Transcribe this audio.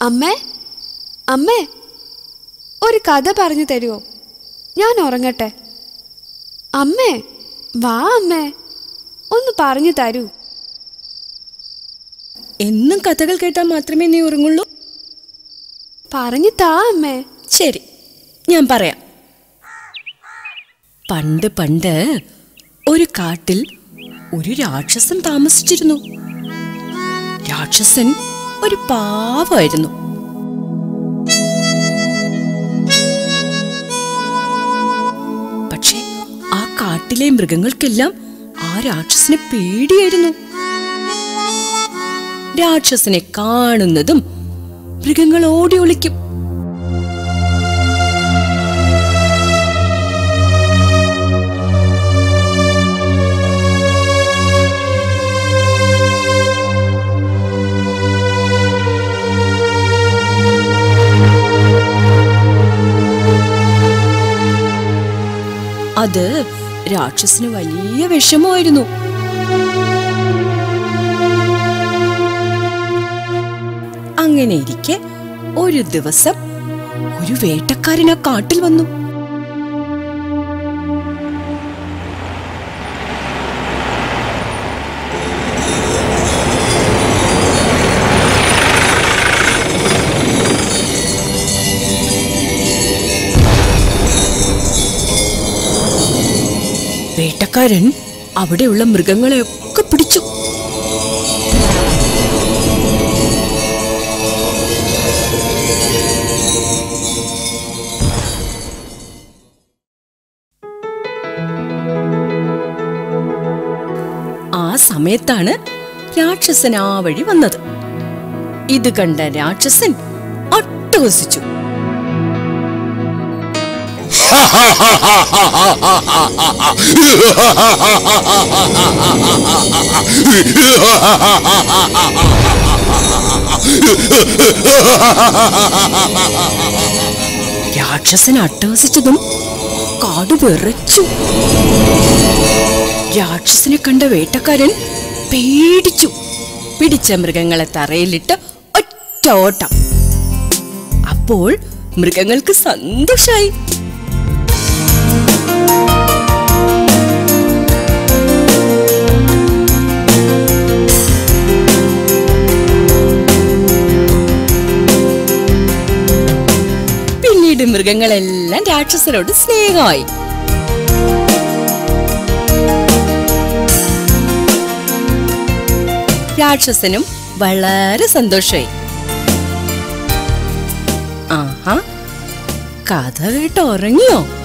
അമ്മേ അമ്മേ ഒരു കഥ പറഞ്ഞു തരുമോ ഞാൻ ഉറങ്ങട്ടെ അമ്മേ വാ അമ്മേ ഒന്ന് പറഞ്ഞു തരൂ എന്നും കഥകൾ കേട്ടാൽ മാത്രമേ നീ ഉറങ്ങുള്ളൂ പറഞ്ഞു താ അമ്മേ ശരി ഞാൻ പറയാം പണ്ട് പണ്ട് ഒരു കാട്ടിൽ ഒരു രാക്ഷസൻ താമസിച്ചിരുന്നു രാക്ഷസൻ ഒരു പാവമായിരുന്നു പക്ഷെ ആ കാട്ടിലെ മൃഗങ്ങൾക്കെല്ലാം ആ രാക്ഷസനെ പേടിയായിരുന്നു രാക്ഷസനെ കാണുന്നതും മൃഗങ്ങൾ ഓടി ഒളിക്കും അത് രാക്ഷസിന് വലിയ വിഷമമായിരുന്നു അങ്ങനെ ഇരിക്കെ ഒരു ദിവസം ഒരു വേട്ടക്കാരൻ ആ കാട്ടിൽ വന്നു വേട്ടക്കാരൻ അവിടെയുള്ള മൃഗങ്ങളെയൊക്കെ പിടിച്ചു ആ സമയത്താണ് രാക്ഷസൻ ആ വഴി വന്നത് ഇത് കണ്ട രാക്ഷസൻ അട്ടഹസിച്ചു രാക്ഷസൻ അട്ടഹസിച്ചതും കാട് വിറച്ചു രാക്ഷസനെ കണ്ട വേട്ടക്കാരൻ പേടിച്ചു പിടിച്ച മൃഗങ്ങളെ തറയിലിട്ട് ഒറ്റ ഓട്ടം അപ്പോൾ മൃഗങ്ങൾക്ക് സന്തോഷായി പിന്നീട് മൃഗങ്ങളെല്ലാം രാക്ഷസനോട് സ്നേഹമായി രാക്ഷസനും വളരെ സന്തോഷമായി ആഹാ കഥ കേട്ട് ഉറങ്ങിയോ